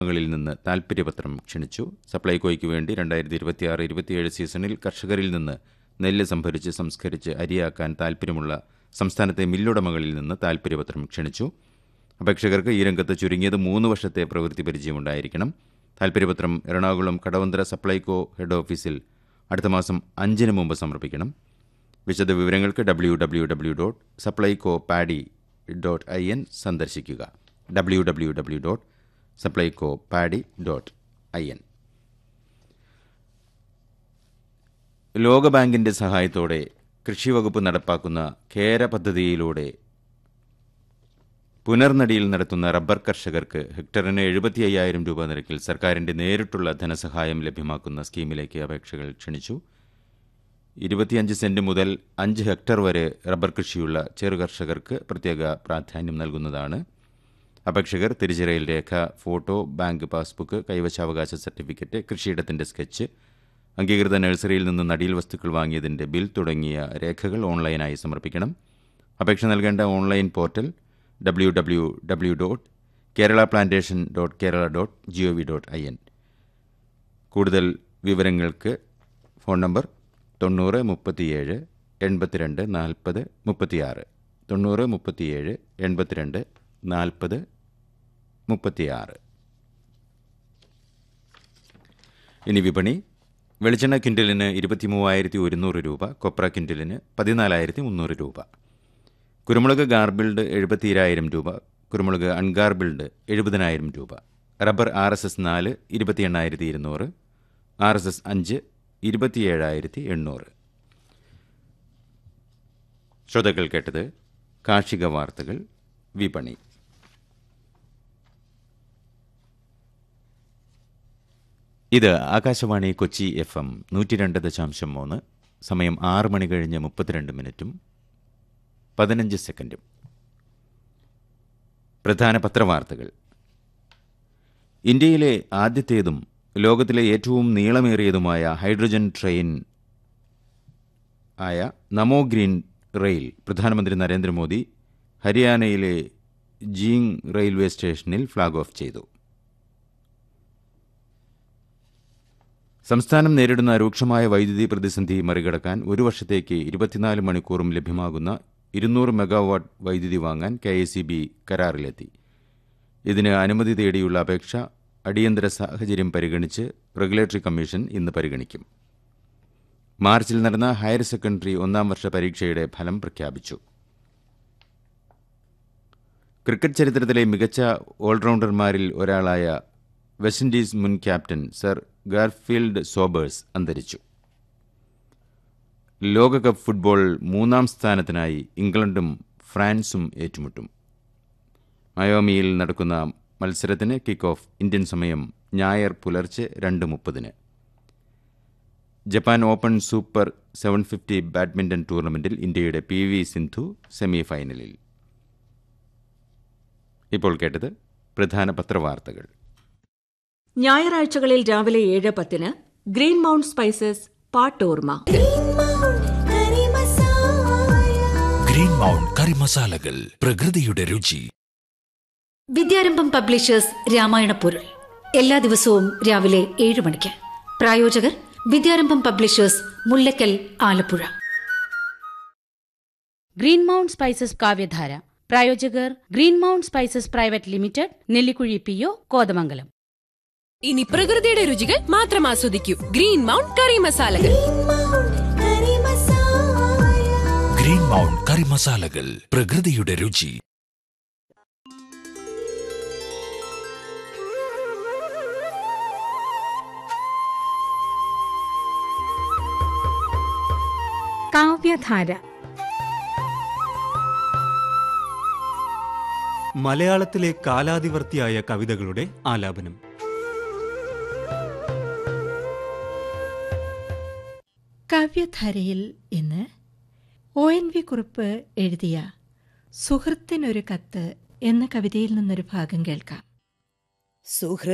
ങ്ങളിൽ നിന്ന് താൽപ്പര്യപത്രം ക്ഷണിച്ചു സപ്ലൈകോയ്ക്ക് വേണ്ടി രണ്ടായിരത്തി ഇരുപത്തിയാറ് ഇരുപത്തിയേഴ് സീസണിൽ കർഷകരിൽ നിന്ന് നെല്ല് സംഭരിച്ച് സംസ്കരിച്ച് അരിയാക്കാൻ താൽപ്പര്യമുള്ള സംസ്ഥാനത്തെ മില്ലുടമകളിൽ നിന്ന് താൽപ്പര്യപത്രം ക്ഷണിച്ചു അപേക്ഷകർക്ക് ഈ രംഗത്ത് ചുരുങ്ങിയത് മൂന്ന് വർഷത്തെ പ്രവൃത്തി പരിചയമുണ്ടായിരിക്കണം താൽപ്പര്യപത്രം എറണാകുളം കടവന്തര സപ്ലൈകോ ഹെഡ് ഓഫീസിൽ അടുത്ത മാസം അഞ്ചിന് മുമ്പ് സമർപ്പിക്കണം വിശദ വിവരങ്ങൾക്ക് W W W dot Supplyco paddy dot I N സന്ദർശിക്കുക W W W dot Supplyco paddy dot I N ലോകബാങ്കിന്റെ സഹായത്തോടെ കൃഷിവകുപ്പ് നടപ്പാക്കുന്ന കേര പദ്ധതിയിലൂടെ പുനർനടിയിൽ നടത്തുന്ന റബ്ബർ കർഷകർക്ക് ഹെക്ടറിന് എഴുപത്തി അയ്യായിരം രൂപ നിരക്കിൽ സർക്കാരിന്റെ നേരിട്ടുള്ള ധനസഹായം ലഭ്യമാക്കുന്ന സ്കീമിലേക്ക് അപേക്ഷകൾ ക്ഷണിച്ചു ഇരുപത്തിയഞ്ച് സെന്റ് മുതൽ അഞ്ച് ഹെക്ടർ വരെ റബ്ബർ കൃഷിയുള്ള ചെറുകർഷകർക്ക് പ്രത്യേക പ്രാധാന്യം നൽകുന്നതാണ് അപേക്ഷകർ തിരിച്ചറിയൽ രേഖ ഫോട്ടോ ബാങ്ക് പാസ്ബുക്ക് കൈവശാവകാശ സർട്ടിഫിക്കറ്റ് കൃഷിയിടത്തിന്റെ സ്കെച്ച് അംഗീകൃത നഴ്സറിയിൽ നിന്ന് നടീൽ വസ്തുക്കൾ വാങ്ങിയതിന്റെ ബിൽ തുടങ്ങിയ രേഖകൾ ഓൺലൈനായി സമർപ്പിക്കണം അപേക്ഷ നൽകേണ്ട online portal W W W dot Kerala plantation dot Kerala dot G O V dot I N കൂടുതൽ വിവരങ്ങൾക്ക് ഫോൺ നമ്പർ തൊണ്ണൂറ് മുപ്പത്തിയേഴ് എൺപത്തിരണ്ട് നാൽപ്പത് മുപ്പത്തിയാറ് തൊണ്ണൂറ് മുപ്പത്തിയേഴ് എൺപത്തിരണ്ട് നാൽപ്പത് മുപ്പത്തിയാറ് ഇനി വിപണി വെളിച്ചെണ്ണ ക്വിൻ്റലിന് ഇരുപത്തി മൂവായിരത്തി ഒരുന്നൂറ് രൂപ കൊപ്ര ക്വിൻ്റലിന് പതിനാലായിരത്തി മുന്നൂറ് രൂപ കുരുമുളക് ഗാർബിൾഡ് എഴുപത്തിരായിരം രൂപ കുരുമുളക് അൺഗാർബിൾഡ് എഴുപതിനായിരം രൂപ റബ്ബർ ആർ എസ് എസ് നാല് ഇരുപത്തി എണ്ണായിരത്തി ഇരുന്നൂറ് ആർ എസ് എസ് അഞ്ച് ഇരുപത്തിയേഴായിരത്തി എണ്ണൂറ് ശ്രോതാക്കൾ കേട്ടത് കാർഷിക വാർത്തകൾ വിപണി ഇത് ആകാശവാണി കൊച്ചി എഫ് എം നൂറ്റി രണ്ട് ദശാംശം മൂന്ന് സമയം ആറ് മണി കഴിഞ്ഞ് മുപ്പത്തിരണ്ട് മിനിറ്റും പതിനഞ്ച് സെക്കൻഡും പ്രധാന പത്രവാർത്തകൾ ഇന്ത്യയിലെ ആദ്യത്തേതും ലോകത്തിലെ ഏറ്റവും നീളമേറിയതുമായ ഹൈഡ്രജൻ ട്രെയിൻ ആയ നമോ ഗ്രീൻ റെയിൽ പ്രധാനമന്ത്രി നരേന്ദ്രമോദി ഹരിയാനയിലെ ജീങ് റെയിൽവേ സ്റ്റേഷനിൽ ഫ്ളാഗ് ഓഫ് ചെയ്തു സംസ്ഥാനം നേരിടുന്ന രൂക്ഷമായ വൈദ്യുതി പ്രതിസന്ധി മറികടക്കാൻ ഒരു വർഷത്തേക്ക് ഇരുപത്തിനാല് മണിക്കൂറും ലഭ്യമാകുന്ന ഇരുന്നൂറ് മെഗാവാട്ട് വൈദ്യുതി വാങ്ങാൻ കെ എസ് സി ബി കരാറിലെത്തി ഇതിന് അനുമതി തേടിയുള്ള അപേക്ഷ അടിയന്തര സാഹചര്യം പരിഗണിച്ച് റെഗുലേറ്ററി കമ്മീഷൻ ഇന്ന് പരിഗണിക്കും മാർച്ചിൽ നടന്ന ഹയർ സെക്കൻഡറി ഒന്നാം വർഷ പരീക്ഷയുടെ ഫലം പ്രഖ്യാപിച്ചു ക്രിക്കറ്റ് ചരിത്രത്തിലെ മികച്ച ഓൾറൗണ്ടർമാരിൽ ഒരാളായ വെസ്റ്റ് ഇൻഡീസ് മുൻ ക്യാപ്റ്റൻ സർ ഗാർഫീൽഡ് സോബേഴ്സ് അന്തരിച്ചു ലോകകപ്പ് ഫുട്ബോൾ മൂന്നാം സ്ഥാനത്തിനായി ഇംഗ്ലണ്ടും ഫ്രാൻസും ഏറ്റുമുട്ടും മയോമിയിൽ നടക്കുന്ന മത്സരത്തിന് കിക്ക് ഓഫ് ഇന്ത്യൻ സമയം ഞായർ പുലർച്ചെ രണ്ട് മുപ്പതിന് Japan open super seven fifty badminton ടൂർണമെന്റിൽ ഇന്ത്യയുടെ പി വി സിന്ധു സെമി ഫൈനലിൽ ഇപ്പോൾ കേട്ടത് പ്രധാന പത്രവാർത്തകൾ ഞായറാഴ്ചകളിൽ രാവിലെ ഏഴ് പത്തിന് ഗ്രീൻ മൗണ്ട് സ്പൈസസ് പാട്ടോർമ ഗ്രീൻ മൗണ്ട് കറി മസാലകൾ പ്രകൃതിയുടെ രുചി വിദ്യാരംഭം പബ്ലിഷേഴ്സ് രാമായണ പൊരുൾ എല്ലാ ദിവസവും രാവിലെ ഏഴ് മണിക്ക് പ്രായോജകർ Vidyarambham publishers Mullakkal Alappuzha Green Mount Spices Kavyadhara പ്രായോജകർ Green Mount Spices private limited Nellikuzhi P O Kothamangalam ഇനി പ്രകൃതിയുടെ രുചികൾ മാത്രം ആസ്വദിക്കൂ ഗ്രീൻ മൗണ്ട് കറി മസാലകൾ ഗ്രീൻ മൗണ്ട് കറി മസാലകൾ പ്രകൃതിയുടെ രുചി കാവ്യധാര മലയാളത്തിലെ കാലാതിവർത്തിയായ കവിതകളുടെ ആലാപനം കാവ്യധാരയിൽ ഇന്ന് ഒ എൻ വി കുറിപ്പ് എഴുതിയ സുഹൃത്തിനൊരു കത്ത് എന്ന കവിതയിൽ നിന്നൊരു ഭാഗം കേൾക്കാം സുഹൃ